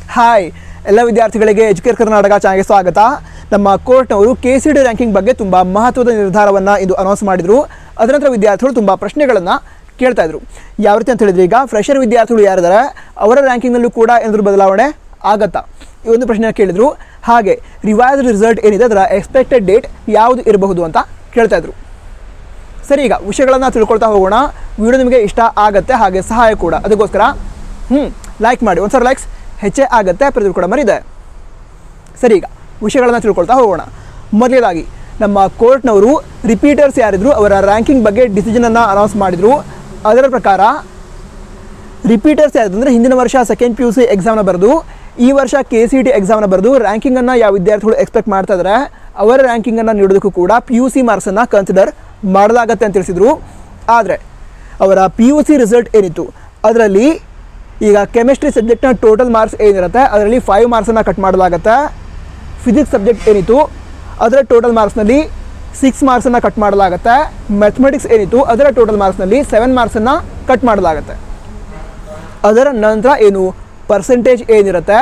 hi ಎಲ್ಲ ವಿದ್ಯಾರ್ಥಿಗಳಿಗೆ Educare Karnataka ಚಾನಲ್ಗೆ ಸ್ವಾಗತ ನಮ್ಮ ಕೋರ್ಟ್ನವರು ಕೆ ಸಿ ಡಿ ರ್ಯಾಂಕಿಂಗ್ ಬಗ್ಗೆ ತುಂಬ ಮಹತ್ವದ ನಿರ್ಧಾರವನ್ನು ಇದು ಅನೌನ್ಸ್ ಮಾಡಿದರು ಅದರ ನಂತರ ವಿದ್ಯಾರ್ಥಿಗಳು ತುಂಬ ಪ್ರಶ್ನೆಗಳನ್ನು ಕೇಳ್ತಾ ಇದ್ರು ಯಾವ ರೀತಿ ಅಂತ ಹೇಳಿದ್ರೆ ಈಗ ಫ್ರೆಷರ್ ವಿದ್ಯಾರ್ಥಿಗಳು ಯಾರಿದ್ದಾರೆ ಅವರ ರ್ಯಾಂಕಿಂಗ್ನಲ್ಲೂ ಕೂಡ ಏನಾದರೂ ಬದಲಾವಣೆ ಆಗತ್ತಾ ಈ ಒಂದು ಪ್ರಶ್ನೆ ಕೇಳಿದ್ರು ಹಾಗೆ ರಿವೈಸ್ಡ್ ರಿಸಲ್ಟ್ ಏನಿದೆ ಅದರ ಎಕ್ಸ್ಪೆಕ್ಟೆಡ್ ಡೇಟ್ ಯಾವುದು ಇರಬಹುದು ಅಂತ ಕೇಳ್ತಾ ಇದ್ರು ಸರಿ ಈಗ ವಿಷಯಗಳನ್ನು ತಿಳ್ಕೊಳ್ತಾ ಹೋಗೋಣ ವಿಡಿಯೋ ನಿಮಗೆ ಇಷ್ಟ ಆಗುತ್ತೆ ಹಾಗೆ ಸಹಾಯ ಕೂಡ ಅದಕ್ಕೋಸ್ಕರ ಹ್ಞೂ ಲೈಕ್ ಮಾಡಿ ಒಂದು ಸಲ ಲೈಕ್ಸ್ ಹೆಚ್ಚೇ ಆಗುತ್ತೆ ಪ್ರತಿ ಕೂಡ ಮರಿದೆ ಸರಿ ಈಗ ವಿಷಯಗಳನ್ನು ತಿಳ್ಕೊಳ್ತಾ ಹೋಗೋಣ ಮೊದಲನೇದಾಗಿ ನಮ್ಮ ಕೋರ್ಟ್ನವರು ರಿಪೀಟರ್ಸ್ ಯಾರಿದ್ರು ಅವರ ರ್ಯಾಂಕಿಂಗ್ ಬಗ್ಗೆ ಡಿಸಿಷನನ್ನು ಅನೌನ್ಸ್ ಮಾಡಿದರು ಅದರ ಪ್ರಕಾರ ರಿಪೀಟರ್ಸ್ ಯಾರು ಅಂದರೆ ಹಿಂದಿನ ವರ್ಷ ಸೆಕೆಂಡ್ ಪಿ ಯು ಸಿ ಎಕ್ಸಾಮ್ನ ಬರೆದು ಈ ವರ್ಷ ಕೆ ಸಿ ಟಿ ಎಕ್ಸಾಮ್ನ ಬರೆದು ರ್ಯಾಂಕಿಂಗನ್ನು ಯಾವ ವಿದ್ಯಾರ್ಥಿಗಳು ಎಕ್ಸ್ಪೆಕ್ಟ್ ಮಾಡ್ತಾ ಇದ್ದಾರೆ ಅವರ ರ್ಯಾಂಕಿಂಗನ್ನು ನೀಡೋದಕ್ಕೂ ಕೂಡ ಪಿ ಯು ಸಿ ಮಾರ್ಕ್ಸನ್ನು ಕನ್ಸಿಡರ್ ಮಾಡಲಾಗತ್ತೆ ಅಂತ ತಿಳಿಸಿದರು ಆದರೆ ಅವರ ಪಿ ಯು ಸಿ ರಿಸಲ್ಟ್ ಏನಿತ್ತು ಅದರಲ್ಲಿ ಈಗ ಕೆಮಿಸ್ಟ್ರಿ ಸಬ್ಜೆಕ್ಟ್ನ ಟೋಟಲ್ ಮಾರ್ಕ್ಸ್ ಏನಿರುತ್ತೆ ಅದರಲ್ಲಿ ಫೈವ್ ಮಾರ್ಕ್ಸನ್ನು ಕಟ್ ಮಾಡಲಾಗತ್ತೆ ಫಿಸಿಕ್ಸ್ ಸಬ್ಜೆಕ್ಟ್ ಏನಿತ್ತು ಅದರ ಟೋಟಲ್ ಮಾರ್ಕ್ಸ್ನಲ್ಲಿ ಸಿಕ್ಸ್ ಮಾರ್ಕ್ಸನ್ನು ಕಟ್ ಮಾಡಲಾಗತ್ತೆ ಮ್ಯಾಥಮೆಟಿಕ್ಸ್ ಏನಿತ್ತು ಅದರ ಟೋಟಲ್ ಮಾರ್ಕ್ಸ್ನಲ್ಲಿ ಸೆವೆನ್ ಮಾರ್ಕ್ಸನ್ನು ಕಟ್ ಮಾಡಲಾಗತ್ತೆ ಅದರ ನಂತರ ಏನು ಪರ್ಸೆಂಟೇಜ್ ಏನಿರುತ್ತೆ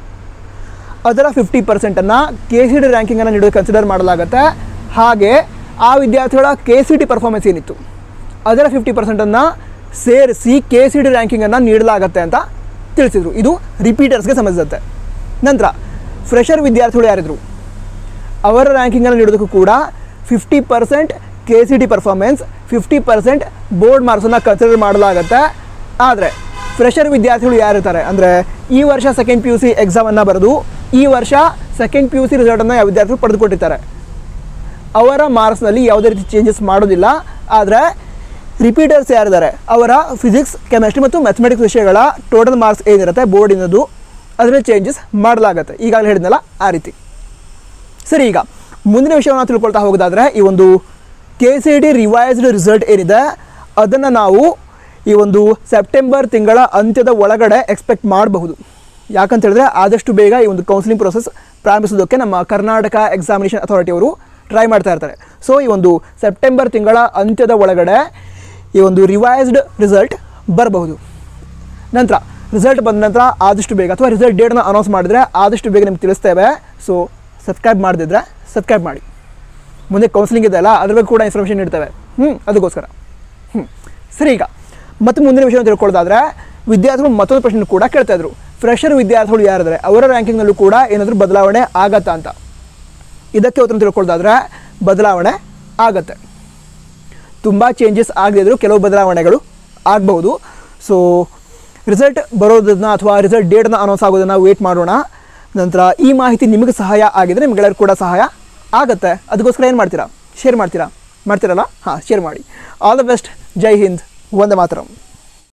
ಅದರ ಫಿಫ್ಟಿ ಪರ್ಸೆಂಟನ್ನು ಕೆ ಸಿ ಡಿ ರ್ಯಾಂಕಿಂಗನ್ನು ನೀಡೋದು ಕನ್ಸಿಡರ್ ಮಾಡಲಾಗುತ್ತೆ ಹಾಗೆ ಆ ವಿದ್ಯಾರ್ಥಿಗಳ ಕೆ ಸಿ ಟಿ ಪರ್ಫಾರ್ಮೆನ್ಸ್ ಏನಿತ್ತು ಅದರ ಫಿಫ್ಟಿ ಪರ್ಸೆಂಟನ್ನು ಸೇರಿಸಿ ಕೆ ಸಿ ಡಿ ರ್ಯಾಂಕಿಂಗನ್ನು ನೀಡಲಾಗತ್ತೆ ಅಂತ ತಿಳಿಸಿದರು ಇದು ರಿಪೀಟರ್ಸ್ಗೆ ಸಂಬಂಧಿಸಿರುತ್ತೆ ನಂತರ ಫ್ರೆಷರ್ ವಿದ್ಯಾರ್ಥಿಗಳು ಯಾರಿದ್ರು ಅವರ ರ್ಯಾಂಕಿಂಗನ್ನು ನೀಡೋದಕ್ಕೂ ಕೂಡ fifty percent K C T performance fifty percent board ಮಾರ್ಕ್ಸನ್ನು ಕನ್ಸಿಡರ್ ಮಾಡಲಾಗತ್ತೆ ಆದರೆ ಫ್ರೆಷರ್ ವಿದ್ಯಾರ್ಥಿಗಳು ಯಾರಿರ್ತಾರೆ ಅಂದರೆ ಈ ವರ್ಷ ಸೆಕೆಂಡ್ ಪಿ ಯು ಸಿ ಎಕ್ಸಾಮನ್ನು ಬರೆದು ಈ ವರ್ಷ ಸೆಕೆಂಡ್ ಪಿ ಯು ಸಿ ರಿಸಲ್ಟನ್ನು ಯಾವ ವಿದ್ಯಾರ್ಥಿಗಳು ಪಡೆದುಕೊಟ್ಟಿರ್ತಾರೆ ಅವರ ಮಾರ್ಕ್ಸ್ನಲ್ಲಿ ಯಾವುದೇ ರೀತಿ ಚೇಂಜಸ್ ಮಾಡೋದಿಲ್ಲ ಆದರೆ ರಿಪೀಟರ್ಸ್ ಯಾರಿದ್ದಾರೆ ಅವರ ಫಿಸಿಕ್ಸ್ ಕೆಮಿಸ್ಟ್ರಿ ಮತ್ತು ಮ್ಯಾಥಮೆಟಿಕ್ಸ್ ವಿಷಯಗಳ ಟೋಟಲ್ ಮಾರ್ಕ್ಸ್ ಏನಿರುತ್ತೆ ಬೋರ್ಡಿನದು ಅದರಲ್ಲಿ ಚೇಂಜಸ್ ಮಾಡಲಾಗತ್ತೆ ಈಗಾಗಲೇ ಹೇಳಿದ್ನಲ್ಲ ಆ ರೀತಿ ಸರಿ ಈಗ ಮುಂದಿನ ವಿಷಯವನ್ನು ತಿಳ್ಕೊಳ್ತಾ ಹೋಗೋದಾದರೆ ಈ ಒಂದು K C T revised result ಏನಿದೆ ಅದನ್ನು ನಾವು ಈ ಒಂದು ಸೆಪ್ಟೆಂಬರ್ ತಿಂಗಳ ಅಂತ್ಯದ ಒಳಗಡೆ ಎಕ್ಸ್ಪೆಕ್ಟ್ ಮಾಡಬಹುದು ಯಾಕಂತ ಹೇಳಿದ್ರೆ ಆದಷ್ಟು ಬೇಗ ಈ ಒಂದು ಕೌನ್ಸಿಲಿಂಗ್ ಪ್ರೊಸೆಸ್ ಪ್ರಾರಂಭಿಸೋದಕ್ಕೆ ನಮ್ಮ ಕರ್ನಾಟಕ ಎಕ್ಸಾಮಿನೇಷನ್ ಅಥಾರಿಟಿಯವರು ಟ್ರೈ ಮಾಡ್ತಾ ಇರ್ತಾರೆ ಸೊ ಈ ಒಂದು ಸೆಪ್ಟೆಂಬರ್ ತಿಂಗಳ ಅಂತ್ಯದ ಒಳಗಡೆ ಈ ಒಂದು ರಿವೈಸ್ಡ್ ರಿಸಲ್ಟ್ ಬರಬಹುದು ನಂತರ ರಿಸಲ್ಟ್ ಬಂದ ನಂತರ ಆದಷ್ಟು ಬೇಗ ಅಥವಾ ರಿಸಲ್ಟ್ ಡೇಟ್ನ ಅನೌನ್ಸ್ ಮಾಡಿದ್ರೆ ಆದಷ್ಟು ಬೇಗ ನಿಮ್ಗೆ ತಿಳಿಸ್ತೇವೆ ಸೊ ಸಬ್ಸ್ಕ್ರೈಬ್ ಮಾಡದಿದ್ರೆ ಸಬ್ಸ್ಕ್ರೈಬ್ ಮಾಡಿ ಮುಂದೆ ಕೌನ್ಸಿಲಿಂಗ್ ಇದೆ ಅಲ್ಲ ಅದ್ರ ಬಗ್ಗೆ ಕೂಡ ಇನ್ಫಾರ್ಮೇಷನ್ ನೀಡ್ತೇವೆ ಹ್ಞೂ ಅದಕ್ಕೋಸ್ಕರ ಹ್ಞೂ ಸರಿ ಈಗ ಮತ್ತೆ ಮುಂದಿನ ವಿಷಯ ತಿಳ್ಕೊಳ್ಳೋದಾದ್ರೆ ವಿದ್ಯಾರ್ಥಿಗಳು ಮತ್ತೊಂದು ಪ್ರಶ್ನೆ ಕೂಡ ಕೇಳ್ತಾ ಇದ್ರು ಫ್ರೆಷರ್ ವಿದ್ಯಾರ್ಥಿಗಳು ಯಾರಿದ್ದಾರೆ ಅವರ ರ್ಯಾಂಕಿಂಗ್ನಲ್ಲೂ ಕೂಡ ಏನಾದರೂ ಬದಲಾವಣೆ ಆಗತ್ತಾ ಅಂತ ಇದಕ್ಕೆ ಉತ್ತರ ತಿಳ್ಕೊಳ್ಳೋದಾದ್ರೆ ಬದಲಾವಣೆ ಆಗತ್ತೆ ತುಂಬ ಚೇಂಜಸ್ ಆಗದಿದ್ರು ಕೆಲವು ಬದಲಾವಣೆಗಳು ಆಗಬಹುದು ಸೊ ರಿಸಲ್ಟ್ ಬರೋದನ್ನ ಅಥವಾ ರಿಸಲ್ಟ್ ಡೇಟ್ನ ಅನೌನ್ಸ್ ಆಗೋದನ್ನು ವೇಟ್ ಮಾಡೋಣ ನಂತರ ಈ ಮಾಹಿತಿ ನಿಮಗೆ ಸಹಾಯ ಆಗಿದ್ರೆ ನಿಮ್ಗೆಲ್ಲರಿಗೂ ಕೂಡ ಸಹಾಯ ಆಗುತ್ತೆ ಅದಕ್ಕೋಸ್ಕರ ಏನು ಮಾಡ್ತೀರಾ ಶೇರ್ ಮಾಡ್ತೀರಾ ಮಾಡ್ತೀರಲ್ಲ ಹಾಂ ಶೇರ್ ಮಾಡಿ ಆಲ್ ದ ಬೆಸ್ಟ್ ಜೈ ಹಿಂದ್ ವಂದೇ ಮಾತರಂ